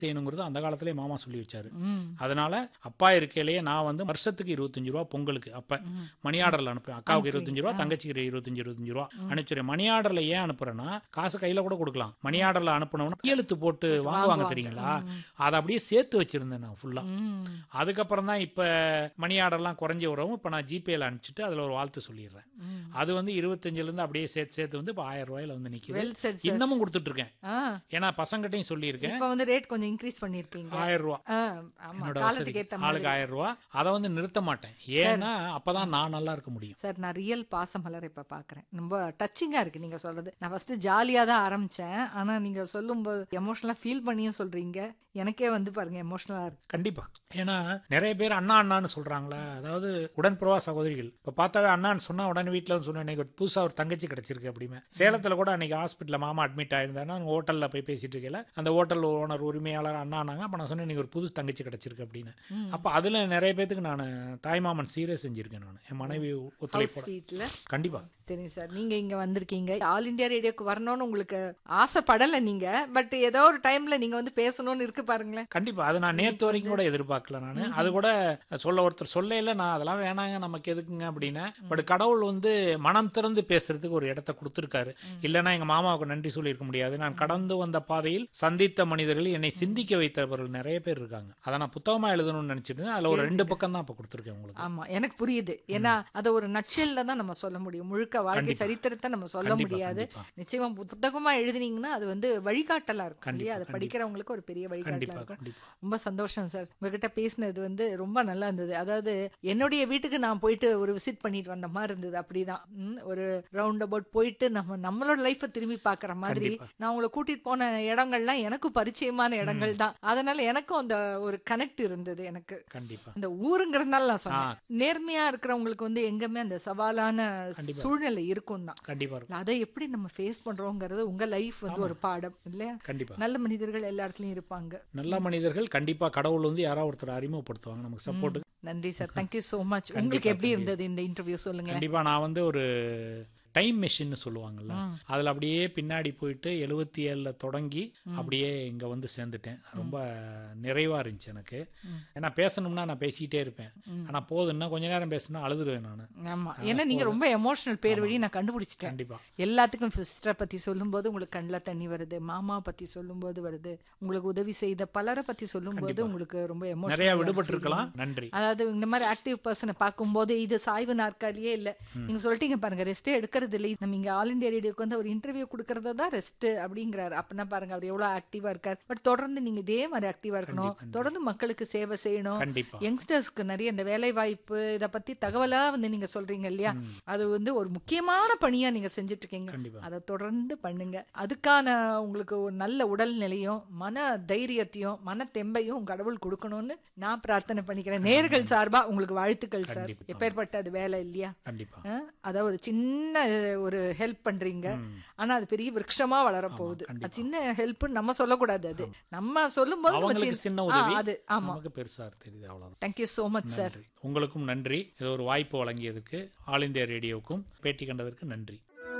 செய்யணுங்கிறது அந்த காலத்திலே மாமா சொல்லி வச்சாரு ம். அதனால அப்பா இருக்கையிலேயே நான் வந்து வருஷத்துக்கு இருபத்தஞ்சு ரூபா பொங்கலுக்கு அப்ப ம். மணி ஆர்டர்ல அனுப்புறேன் அக்காவுக்கு அனுப்புவீங்க. இருபத்தஞ்சு ரூபா ஆ. தங்கச்சிக்கு இருபத்தஞ்சு இருபத்தஞ்சு ரூபா அனுப்பிச்சுறேன் மணி ஆர்டர்ல ஏன் அனுப்புறேன்னா காசு கையில கூட கொடுக்கலாம் மணி ஆர்டர்ல அனுப்பினோம்னா கையெழுத்து போட்டு வாங்குவாங்க வாங்குவாங்க. தெரியுங்களா ம். அதை அப்படியே சேர்த்து வச்சிருந்தேன் நான் ஃபுல்லா ம். அதுக்கப்புறம் தான் இப்ப மணி ஆர்டர்லாம் குறைஞ்சி வரவும் இப்ப நான் ஜிபேல அனுப்பிச்சிட்டு அதுல ஒரு வாழ்த்து சொல்லிடுறேன் ம். அது அது வந்து இருபத்தஞ்சுல இருந்து அப்படியே சேர்த்து சேர்த்து வந்து இப்போ ஆயிரம் ரூபாயில வந்து நிக்குது வெல் செட் சார் இன்னமும் கொடுத்துட்டு இருக்கேன் ஆ ஏன்னா பசங்கிட்டையும் சொல்லியிருக்கேன் இப்ப வந்து ரேட் கொஞ்சம் இன்க்ரீஸ் பண்ணிருக்கீங்க ஆயிரம் ரூபா ஆ, ஆமா என்னோட காலத்துக்கு வசதிக்கு. ஏத்த ஆளுக்கு மாதிரி ஆயிரம் ரூபா அதை வந்து நிறுத்த மாட்டேன் ஏன்னா அப்பதான் நான் நல்லா இருக்க முடியும் சார் நான் ரியல் பாசமலர் இப்ப பாக்குறேன் ரொம்ப டச்சிங்கா இருக்கு நீங்க சொல்றது நான் ஃபர்ஸ்ட் ஜாலியா தான் ஆரம்பிச்சேன் ஆனா நீங்க சொல்லும்போது எமோஷனலா ஃபீல் பண்ணியும் சொல்றீங்க எனக்கே வந்து பாருங்க எமோஷனலா இருக்கு கண்டிப்பா ஏன்னா நிறைய பேர் அண்ணா அண்ணான்னு சொல்றாங்களா அதாவது உடன்பிரவா சகோதரிகள் இப்ப பார்த்தாவே அண்ணான்னு சொன்னா உடனே வீட்டுல வந்து சொன்னேன் இன்னைக்கு புதுசா ஒரு தங்கச்சி கிடைச்சிருக்கு அப்படிமே சேலத்துல கூட அன்னைக்கு ஹாஸ்பிட்டல்ல மாமா அட்மிட் ஆயிருந்தாருன்னா ஹோட்டல்ல போய் பேசிட்டு இருக்கல அந்த ஹோட்டல் ஓனர் உரிமையாளர் அண்ணானாங்க அப்ப நான் சொன்னேன் இன்னைக்கு ஒரு புது தங்கச்சி கிடைச்சிருக்கு அப்படின்னு ம். அப்ப அதுல நிறைய பேத்துக்கு நான் தாய்மாமன் சீரே செஞ்சிருக்கேன் நான் என் மனைவி ஹவுஸ் ஒத்துழைப்போட வீட்ல கண்டிப்பா தெரியும் சார் நீங்க இங்க வந்திருக்கீங்க ஆல் இந்தியா ரேடியோக்கு வரணும்னு உங்களுக்கு ஆசைப்படல நீங்க பட் ஏதோ ஒரு டைம்ல நீங்க வந்து பேசணும்னு இருக்கு பாருங்களேன் கண்டிப்பா அது நான் நேத்து வரைக்கும் கூட எதிர்பார்க்கல நான் அது கூட சொல்ல ஒருத்தர் சொல்லையில நான் அதெல்லாம் வேணாங்க நமக்கு எதுக்குங்க அப்படின்னு பட் கடவுள் வந்து மனம் திறந்து பேசுறதுக்கு ஒரு இடத்த கொடுத்துருக்காரு இல்லைன்னா எங்க மாமாவுக்கு நன்றி சொல்லியிருக்க முடியாது நான் கடந்து வந்த பாதையில் சந்தித்த மனிதர்கள் என்னை சிந்திக்க வைத்தவர்கள் நிறைய பேர் இருக்காங்க அதை நான் புத்தகமா எழுதணும்னு நினைச்சிட்டு இருந்தேன். அதுல ஒரு ரெண்டு பக்கம் தான் இப்ப கொடுத்துருக்கேன் உங்களுக்கு ஆமா எனக்கு புரியுது ஏன்னா அத ஒரு நட்சல்ல தான் நம்ம சொல்ல முடியும் முழுக்க வாழ்க்கை கண்டிப்பா. சரித்திரத்தை நம்ம சொல்ல கண்டிப்பா, முடியாது கண்டிப்பா. நிச்சயமா புத்தகமா எழுதுனீங்கன்னா அது வந்து வழிகாட்டலா இருக்கும் கண்டிப்பா, இல்லையா அதை கண்டிப்பா. படிக்கிறவங்களுக்கு ஒரு பெரிய வழிகாட்டலா கண்டிப்பா இருக்கும் கண்டிப்பா ரொம்ப சந்தோஷம் சார் உங்ககிட்ட பேசினது வந்து ரொம்ப நல்லா இருந்தது அதாவது என்னுடைய வீட்டுக்கு நான் போயிட்டு ஒரு விசிட் பண்ணிட்டு வந்த மாதிரி இருந்தது அப்படிதான் ம், ஒரு ரவுண்ட் அபவுட் போயிட்டு நம்ம நம்மளோட லைஃப்பை திரும்பி பார்க்குற மாதிரி கண்டிப்பா. நான் உங்களை கூட்டிட்டு போன இடங்கள்லாம் எனக்கு பரிச்சயமான இடங்கள் தான் அதனால எனக்கும் அந்த ஒரு கனெக்ட் இருந்தது எனக்கு கண்டிப்பா இந்த ஊருங்கிறதுனால நான் ஆ சொன்னேன் நேர்மையா இருக்கிறவங்களுக்கு வந்து எங்கேயுமே அந்த சவாலான கண்டிப்பா. சூழ்நிலை இருக்கும் தான் கண்டிப்பா இருக்கும் அதை எப்படி நம்ம ஃபேஸ் பண்றோங்கிறது உங்க லைஃப் வந்து ஒரு பாடம் இல்லையா கண்டிப்பா நல்ல மனிதர்கள் எல்லா இடத்துலயும் இருப்பாங்க நல்ல மனிதர்கள் கண்டிப்பா கடவுள் வந்து யாராவது ஒருத்தர் அறிமுகப்படுத்துவாங்க நமக்கு சப்போர்ட் நன்றி சார் தேங்க்யூ so மச் கண்டிப்பா, உங்களுக்கு எப்படி கண்டிப்பா. இருந்தது இந்த இன்டர்வியூ சொல்லுங்க கண்டிப்பா நான் வந்து ஒரு டைம் மெஷின்னு சொல்லுவாங்கல்ல ம். அதுல அப்படியே பின்னாடி போயிட்டு எழுபத்தி ஏழுல தொடங்கி அப்படியே இங்க வந்து சேர்ந்துட்டேன் ரொம்ப நிறைவா இருந்துச்சு எனக்கு ம். ஏன்னா பேசணும்னா நான் பேசிக்கிட்டே இருப்பேன் ம். ஆனா போதுன்னா கொஞ்ச நேரம் பேசினா அழுதுருவேன் நான் ஆமா ஏன்னா நீங்க ரொம்ப எமோஷனல் பேர் வழி நான் கண்டுபிடிச்சிட்டேன் கண்டிப்பா எல்லாத்துக்கும் சிஸ்டரை பத்தி சொல்லும்போது உங்களுக்கு கண்ணில் தண்ணி வருது மாமா பத்தி சொல்லும்போது வருது உங்களுக்கு உதவி செய்த பலரை பத்தி சொல்லும்போது கண்டிப்பா. உங்களுக்கு ரொம்ப நிறைய எமோஷனல் விடுபட்டு இருக்கலாம் நன்றி அதாவது இந்த மாதிரி ஆக்டிவ் பர்சனை பார்க்கும்போது இது சாய்வு நாற்காலியே இல்ல நீங்க சொல்லிட்டீங்க பாருங்க ரெஸ்டே எடுக்கிறது இல்லை நம்ம இங்க ஆல் இந்தியா ரேடியோக்கு வந்து ஒரு இன்டர்வியூ கொடுக்கறதா தான் ரெஸ்ட் அப்படிங்கிறாரு அப்படின்னா பாருங்க அவர் எவ்வளவு ஆக்டிவா இருக்கார் பட் தொடர்ந்து நீங்க இதே மாதிரி ஆக்டிவா இருக்கணும் கண்டிப்பா. தொடர்ந்து மக்களுக்கு சேவை செய்யணும் கண்டிப்பா யங்ஸ்டர்ஸ்க்கு நிறைய இந்த வேலை வாய்ப்பு இத பத்தி தகவலா வந்து நீங்க சொல்றீங்க இல்லையா அது வந்து ஒரு முக்கியமான பணியா நீங்க செஞ்சுட்டு இருக்கீங்க கண்டிப்பா அதை தொடர்ந்து பண்ணுங்க அதுக்கான உங்களுக்கு ஒரு நல்ல உடல் நிலையும் மன தைரியத்தையும் மன தெம்பையும் உங்க கடவுள் கொடுக்கணும்னு நான் பிரார்த்தனை பண்ணிக்கிறேன் நேர்கள் சார்பா உங்களுக்கு வாழ்த்துக்கள் சார் கண்டிப்பா. எப்பேற்பட்ட அது வேலை இல்லையா கண்டிப்பா அஹ், அதாவது ஒரு சின்ன ஒரு ஹெல்ப் பண்றீங்க ம். ஆனா அது பெரிய விருட்சமா வளர போகுது கண்டிப்பா. அது சின்ன ஹெல்ப்னு நம்ம சொல்லக்கூடாது அது நம்ம சொல்லும்போது நம்ம அவங்களுக்கு சின்ன- சின்ன ஆ, உதவி அது ஆமா நமக்கு பெருசா தெரியுது அவ்வளவுதான் தேங்க்யூ so மச் சார் நன்றி உங்களுக்கும் நன்றி இது ஒரு வாய்ப்பு வழங்கியதுக்கு ஆல் இந்தியா ரேடியோவுக்கும் பேட்டி கண்டதற்கு நன்றி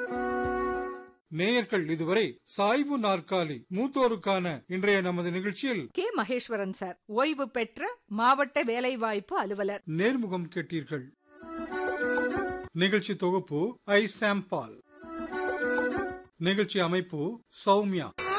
நேயர்கள் இதுவரை சாய்வு நாற்காலி மூத்தோருக்கான இன்றைய நமது நிகழ்ச்சியில் கே மகேஸ்வரன் சார் ஓய்வு பெற்ற மாவட்ட வேலைவாய்ப்பு அலுவலர் நேர்முகம் கேட்டீர்கள் நிகழ்ச்சி தொகுப்பு ஐ சாம்பால் நிகழ்ச்சி அமைப்பு சௌமியா